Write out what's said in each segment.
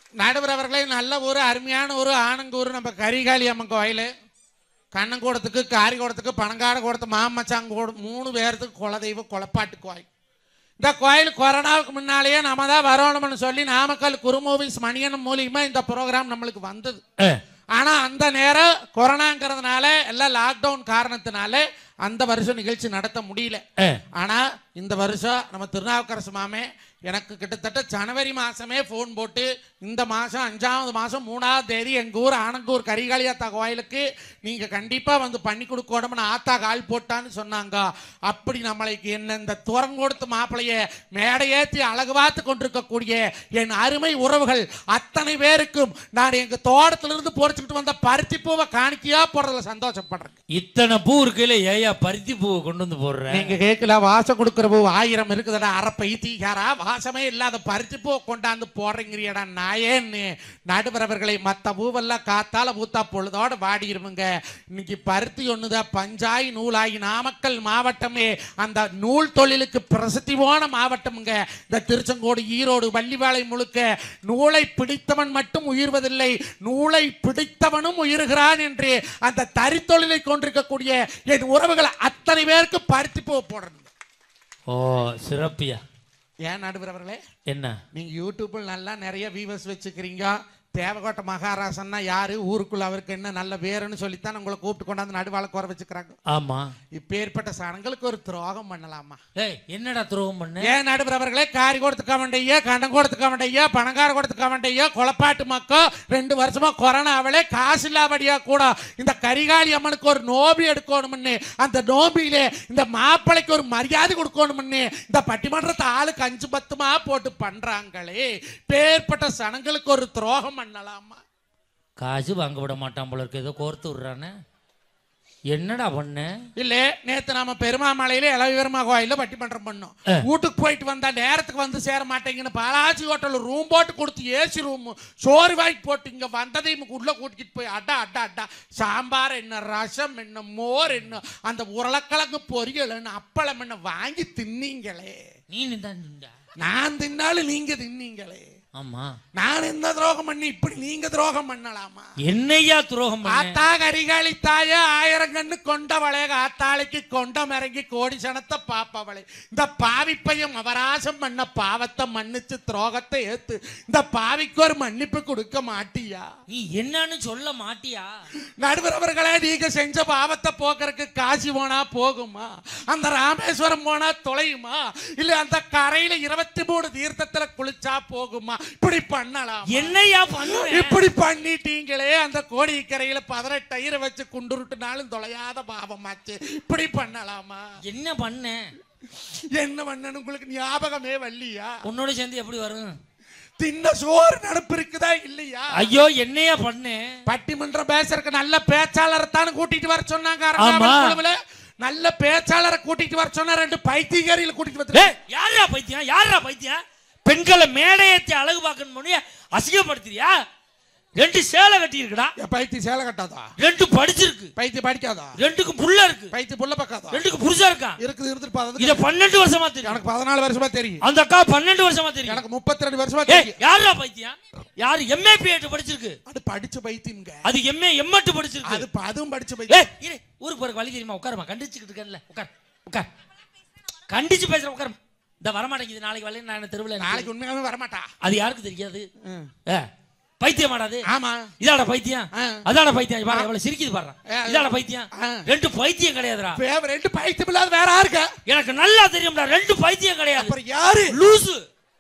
நடுவர் அவர்களே நல்ல ஒரு அருமையான ஒரு ஆனங்கூர் நம்ம கரிகாளி அம்மன் கோயில் கண்ணங்கூடத்துக்கு காரிக்கூடத்துக்கு பனங்காடு கூடத்து மாமச்சாங்கூட மூணு பேர்த்துக்கு குலதெய்வம் குளப்பாட்டு கோயில் இந்த கோயில் கொரோனாவுக்கு முன்னாலேயே நம்ம தான் வரணும்னு சொல்லி நாமக்கல் குருமூவிஸ் மணியன் மூலியமா இந்த ப்ரோக்ராம் நம்மளுக்கு வந்தது ஆனா அந்த நேரம் கொரோனாங்கிறதுனால எல்லாம் லாக்டவுன் காரணத்தினால அந்த வருஷம் நிகழ்ச்சி நடத்த முடியல ஆனா இந்த வருஷம் நம்ம திருநாவுக்கரசு மாமே எனக்கு கிட்டத்தட்ட ஜனவரி மாசமே ஃபோன் போட்டு இந்த மாசம் அஞ்சாவது மாசம் மூணாவது தேதி எங்க ஊர் ஆனங்கூர் கரிகாளியாத்தா கோயிலுக்கு நீங்க கண்டிப்பா வந்து பண்ணி கொடுக்கணும்னு ஆத்தா கால் போட்டான்னு சொன்னாங்க அப்படி நம்மளுக்கு என்ன இந்த துறங்கொடுத்து மாப்பிளைய மேடையேற்றி அழகு பார்த்து கொண்டிருக்கக்கூடிய என் அருமை உறவுகள் அத்தனை பேருக்கும் நான் எங்க தோட்டத்திலிருந்து பொறிச்சுக்கிட்டு வந்த பருத்தி பூவை காணிக்கையா போடுறதுல சந்தோஷப்படுறேன் இத்தனை பூ இருக்கையில ஏயா பருத்தி பூவை கொண்டு வந்து போடுற நீங்க கேட்கல வாசம் கொடுக்கிற பூ ஆயிரம் இருக்குதுடா அரை தீகாரா வாசமே இல்லாத பருத்தி பூ கொண்டாந்து போடுறீங்கறியடா நாயேன்னு நடுவரவர்களை மத்த பூவெல்லாம் காத்தால பூத்தா பொழுதோட வாடிருமுங்க இன்னைக்கு பருத்தி ஒண்ணுதான் பஞ்சாய் நூலாகி நாமக்கல் மாவட்டமே அந்த நூல் தொழிலுக்கு பிரசித்தி போன மாவட்டமுங்க இந்த திருச்செங்கோடு ஈரோடு வள்ளிவாளை முழுக்க நூலை பிடித்தவன் மட்டும் உயிர்வதில்லை நூலை பிடித்தவனும் உயிர்கிறான் என்று அந்த தறித்தொழிலை கொண்டிருக்கக்கூடிய என் உறவுகள் அத்தனை பேருக்கு பருத்தி பூ போடணும் ஓ சிறப்பியா ஏன் நடுவர் அவர்களே என்ன நீங்க யூடியூப்பில் நல்லா நிறைய வியூவர்ஸ் வச்சுக்கிறீங்க தேவகோட்டை மகாராசன்னா யாரு ஊருக்குள்ள அவருக்கு என்ன நல்ல பேருன்னு சொல்லித்தான் உங்களை கூப்பிட்டு கொண்டாந்து நடுவாள குறை வச்சுக்கிறாங்க ஆமா இப்பேற்பட்ட சனங்களுக்கு ஒரு துரோகம் பண்ணலாமா ஏய் என்னடா துரோகம் பண்ண ஏன் நடுவர் அவர்களே காரி கொடுத்துக்க வேண்டிய கண்டம் கொடுத்துக்க வேண்டிய பணக்கார கொடுத்துக்க வேண்டிய கொலப்பாட்டு மக்கள் ரெண்டு வருஷமா கொரோனாவிலே காசு இல்லாபடியா கூட இந்த கரிகாளி அம்மனுக்கு ஒரு நோபி எடுக்கணும்னு அந்த நோபியிலே இந்த மாப்பிளைக்கு ஒரு மரியாதை கொடுக்கணும்னு இந்த பட்டிமன்றத்தை ஆளுக்கு அஞ்சு பத்துமா போட்டு பண்றாங்களே பேர்பட்ட சனங்களுக்கு ஒரு துரோகம் பண்ணலாமா காசு வாங்க விட மாட்டான் போல இருக்கு ஏதோ கோர்த்து விடுறானே என்னடா பண்ண இல்ல நேத்து நாம பெருமாமலையில இளவிவரமா கோயில்ல பட்டிமன்றம் பண்ணோம் வீட்டுக்கு போயிட்டு வந்தா நேரத்துக்கு வந்து சேர மாட்டேங்கன்னு பாலாஜி ஹோட்டல் ரூம் போட்டு கொடுத்து ஏசி ரூம் சோறு வாங்கி போட்டு இங்க வந்ததையும் உள்ள கூட்டிட்டு போய் அட்டா அட்டா அட்டா சாம்பார் என்ன ரசம் என்ன மோர் என்ன அந்த உருளைக்கிழங்கு பொரியல் என்ன அப்பளம் என்ன வாங்கி தின்னீங்களே நீ தான் நின்றா நான் தின்னாலும் நீங்க தின்னீங்களே ஆமா நான் எந்த துரோகம் பண்ணி இப்படி நீங்க துரோகம் பண்ணலாமா என்னையா துரோகம் பண்ண ஆத்தா கரிகாளி தாய ஆயிரம் கண்ணு கொண்டவளே ஆத்தாளைக்கு கொண்டம் இறங்கி கோடி சனத்தை பாப்பவளே இந்த பாவி பையன் அவராசம் பண்ண பாவத்தை மன்னிச்சு துரோகத்தை ஏத்து இந்த பாவிக்கு ஒரு மன்னிப்பு கொடுக்க மாட்டியா நீ என்னன்னு சொல்ல மாட்டியா நடுவர் அவர்களே நீங்க செஞ்ச பாவத்தை போக்குறதுக்கு காசி போனா போகுமா அந்த ராமேஸ்வரம் போனா தொலையுமா இல்ல அந்த கரையில இருபத்தி மூணு தீர்த்தத்துல குளிச்சா போகுமா இப்படி பண்ணலாம் என்னையா பண்ணுவ இப்படி பண்ணிட்டீங்களே அந்த கோடிக்கரையில பதினெட்டு ஐயரை வச்சு குண்டுருட்டுனாலும் தொலையாத பாவமாச்சு இப்படி பண்ணலாமா என்ன பண்ண என்ன பண்ணணும் உங்களுக்கு ஞாபகமே வரலையா உன்னோட சேர்ந்து எப்படி வரும் தின்ன சோறு நடப்பு இருக்குதா இல்லையா ஐயோ என்னையா பண்ண பட்டிமன்றம் பேசுறதுக்கு நல்ல பேச்சாளரை தானே கூட்டிட்டு வர சொன்னாங்க ஆமா. அரங்காவல் குழுவுல. நல்ல பேச்சாளரை கூட்டிட்டு வர சொன்னா ரெண்டு பைத்தியகாரியில கூட்டிட்டு வந்து ஏய், யார்ரா பைத்தியம் யார்ரா பைத்தியம் பெண்களை மேடையேத்தி அழகு பார்க்கணும் பண்ணி அசிங்கப்படுத்துறியா ரெண்டு சேலை கட்டி இருக்குடா என் பைத்தியம் சேலை கட்டாதா ரெண்டு படிச்சிருக்கு பைத்தியம் படிக்காதா ரெண்டுக்கு புள்ள இருக்கு பைத்தியம் புள்ள பக்காதா ரெண்டுக்கு புருஷா இருக்கான் இருக்குது இருந்துட்டு பாத்தது இத பன்னெண்டு வருஷமா தெரியும் எனக்கு பதினாலு வருஷமா தெரியும் அந்த அக்கா பன்னெண்டு வருஷமா தெரியும் எனக்கு முப்பத்தி ரெண்டு வருஷமா ஏய் தெரியும் யாரா பைத்தியம் யாரு எம்ஏ பிஎட் படிச்சிருக்கு அது படிச்ச பைத்தியம்ங்க அது எம்ஏ எம்எட் படிச்சிருக்கு அது ப- அதுவும் படிச்ச பைத்தியம் ஏய் இரு ஊருக்கு போற வழி தெரியுமா உட்காருமா கண்டிச்சுக்கிட்டு இருக்கேன்ல உட்கார் உட்கார் கண்டிச்சு பேசுற உட்கார் இந்த வரமாட்டேங்குது நாளைக்கு வரல நான் தெருவில் நாளைக்கு உண்மையாவே வரமாட்டா அது யாருக்கு தெரியாது ம். ஏ பைத்தியம் மாடாது ஆமா இதாட பைத்தியம் ஆ. அதாட பைத்தியம் பாரு எவ்வளவு சிரிக்குது பாரு ஏ, அது- இதாட பைத்தியம் ஆ. ரெண்டு பைத்தியம் கிடையாதுடா வே- ரெண்டு பைத்தியம் இல்லாத வேற யாருக்க எனக்கு நல்லா தெரியும்டா ரெண்டு பைத்தியம் கிடையாது அப்புறம் யாரு லூசு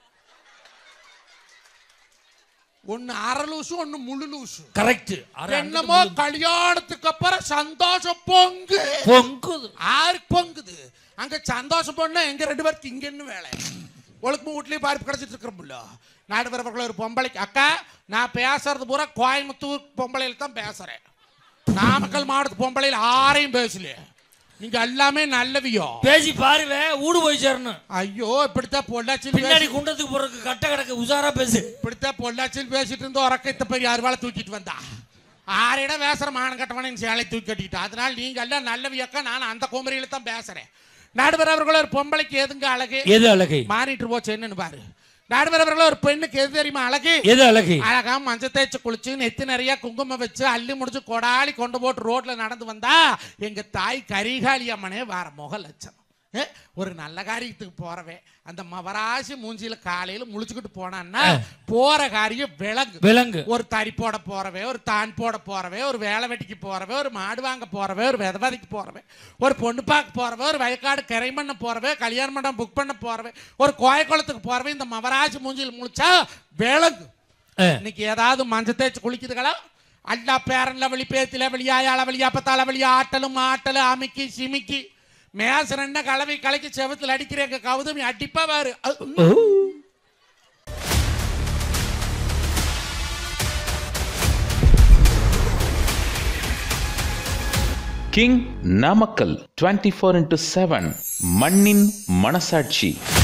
ஒன்னு அரை லூசு ஒன்னு முழு லூசு கரெக்ட் என்னமோ கல்யாணத்துக்கு அப்புறம் சந்தோஷம் பொங்கு பொங்குது யாருக்கு பொங்குது அங்க சந்தோஷம் பொண்ணு எங்க ரெண்டு பேருக்கு இங்க என்ன வேலை ஒழுக்கு வீட்லயே பாரிப்பு கிடைச்சிட்டு இருக்கிறோம்ல நாடு வரவர்கள் ஒரு பொம்பளைக்கு அக்கா நான் பேசுறது பூரா கோயம்புத்தூர் பொம்பளையில தான் பேசுறேன் நாமக்கல் மாவட்டத்து பொம்பளையில ஆரையும் பேசல நீங்க எல்லாமே நல்லவியோ பேசி பாருவே ஊடு போய் சேரணும் ஐயோ இப்படித்தான் பொள்ளாச்சியில் பின்னாடி பேசி குண்டத்துக்கு போறதுக்கு கட்ட கிடக்கு உசாரா பேசு இப்படித்தான் பொள்ளாச்சியில் பேசிட்டு இருந்த உறக்கத்தை பெரிய அருவாளை தூக்கிட்டு வந்தா ஆறிடம் பேசுற மானம் கட்டவன சேலை தூக்கி கட்டிட்டு அதனால நீங்க எல்லாம் நல்லவியக்கா நான் அந்த குமரியில தான் பேசுறேன் நடுவர் அவர்கள் ஒரு பொம்பளைக்கு எதுங்க அழகு எது அழகை மாறிட்டு போச்சு என்னன்னு பாரு நடுவரவர்கள ஒரு பெண்ணுக்கு எது தெரியுமா அழகு எது அழகு அழகா மஞ்சள் தேய்ச்சி குளிச்சு நெத்தி நிறைய குங்குமம் வச்சு அள்ளி முடிச்சு கொடாலி கொண்டு போட்டு ரோட்ல நடந்து வந்தா எங்க தாய் கரிகாளி அம்மனே வார முக லட்சணம் ஏ, ஒரு நல்ல காரியத்துக்கு போறவே அந்த மவராசி மூஞ்சியில காலையில முழிச்சுக்கிட்டு போனான்னா போற காரியம் விலங்கு விலங்கு ஒரு தறி போட போறவே ஒரு தான் போட போறவே ஒரு வேலை வெட்டிக்கு போறவே ஒரு மாடு வாங்க போறவே ஒரு விதவதைக்கு போறவே ஒரு பொண்ணு பார்க்க போறவே ஒரு வயக்காடு கரை பண்ண போறவே கல்யாண மண்டபம் புக் பண்ண போறவே ஒரு கோயக்குளத்துக்கு போறவே இந்த மவராசி மூஞ்சியில் முழிச்சா விலங்கு ஆ. இன்னைக்கு ஏதாவது மஞ்சள் தேய்ச்சி குளிக்குதுகளா அல்லா பேரன்ல வெளி பேத்தில வெளியாயால வெளியா பத்தால வெளியா ஆட்டலும் ஆட்டலும் அமிக்கி சிமிக்கி மேசரண்ட கலவை கலக்கி செவத்துல அடிக்கிற எங்க கௌதமி அடிப்பா பாரு அது- ஓ. King Namakkal twenty four into seven மண்ணின் மனசாட்சி